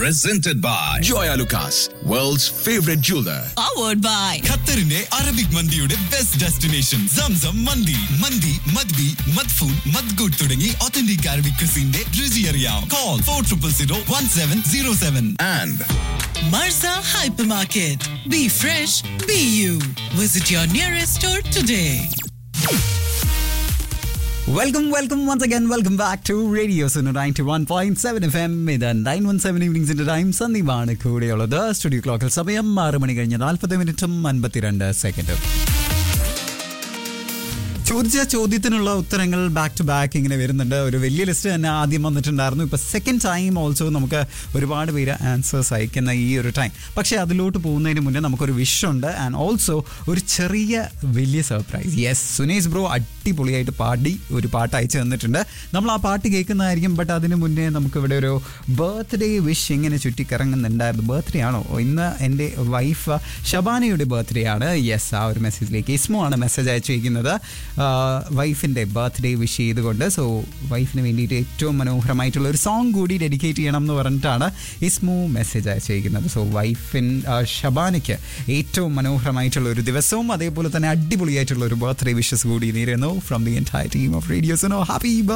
presented by Joya Lucas, world's favorite jeweler. powered by ഖത്തറിന്റെ Arabic മന്തിയുടെ best destination Zamzam മന്തി മന്തി മദ്ബി മദ്ഫൂൻ മദ്ഗുഡ് തുടങ്ങി ഒത്തന്റിക് അറബിക് ക്രിസിന്റെ രുചി അറിയാം call four triple zero one seven zero seven And Marza Hypermarket. Be fresh, be you. Visit your nearest store today. Welcome welcome once again welcome back to radio ninety one point seven F M ഇത് nine one seven ഈവനിങ്സിന്റെ time സന്ദീപാണ് കൂടെയുള്ളത് studio ക്ലോക്കിൽ സമയം ആറ് മണി കഴിഞ്ഞ് നാൽപ്പത് മിനിറ്റും അൻപത്തിരണ്ട് സെക്കൻഡും ചോദിച്ച ചോദ്യത്തിനുള്ള ഉത്തരങ്ങൾ ബാക്ക് ടു ബാക്ക് ഇങ്ങനെ വരുന്നുണ്ട് ഒരു വലിയ ലിസ്റ്റ് തന്നെ ആദ്യം വന്നിട്ടുണ്ടായിരുന്നു ഇപ്പൊ സെക്കൻഡ് ടൈം ഓൾസോ നമുക്ക് ഒരുപാട് പേര് ആൻസേഴ്സ് അയക്കുന്ന ഈ ഒരു ടൈം പക്ഷേ അതിലോട്ട് പോകുന്നതിന് മുന്നേ നമുക്കൊരു വിഷ് ഉണ്ട് ആൻഡ് ഓൾസോ ഒരു ചെറിയ വലിയ സർപ്രൈസ് യെസ് സുനേഷ് ബ്രോ അടിപൊളിയായിട്ട് പാടി ഒരു പാട്ട് അയച്ചു തന്നിട്ടുണ്ട് നമ്മൾ ആ പാട്ട് കേൾക്കുന്നതായിരിക്കും ബട്ട് അതിന് മുന്നേ നമുക്ക് ഇവിടെ ഒരു ബർത്ത്ഡേ വിഷ് ഇങ്ങനെ ചുറ്റിക്കറങ്ങുന്നുണ്ടായിരുന്നു ബർത്ത്ഡേ ആണോ ഇന്ന് എൻ്റെ വൈഫ് ഷബാനയുടെ ബർത്ത്ഡേ ആണ് യെസ് ആ ഒരു മെസ്സേജിലേക്ക് ഇസ്മോ ആണ് മെസ്സേജ് അയച്ചിരിക്കുന്നത് വൈഫിൻ്റെ ബർത്ത്ഡേ വിഷ് ചെയ്തുകൊണ്ട് സോ വൈഫിന് വേണ്ടിയിട്ട് ഏറ്റവും മനോഹരമായിട്ടുള്ള ഒരു സോങ് കൂടി ഡെഡിക്കേറ്റ് ചെയ്യണം എന്ന് പറഞ്ഞിട്ടാണ് ഇസ്മു മെസ്സേജ് അയച്ചിരിക്കുന്നത് സോ വൈഫിൻ ഷബാനയ്ക്ക് ഏറ്റവും മനോഹരമായിട്ടുള്ള ഒരു ദിവസവും അതേപോലെ തന്നെ അടിപൊളിയായിട്ടുള്ള ഒരു ബർത്ത്ഡേ വിഷസ് കൂടി നേരുന്നു from the entire team of radio's happy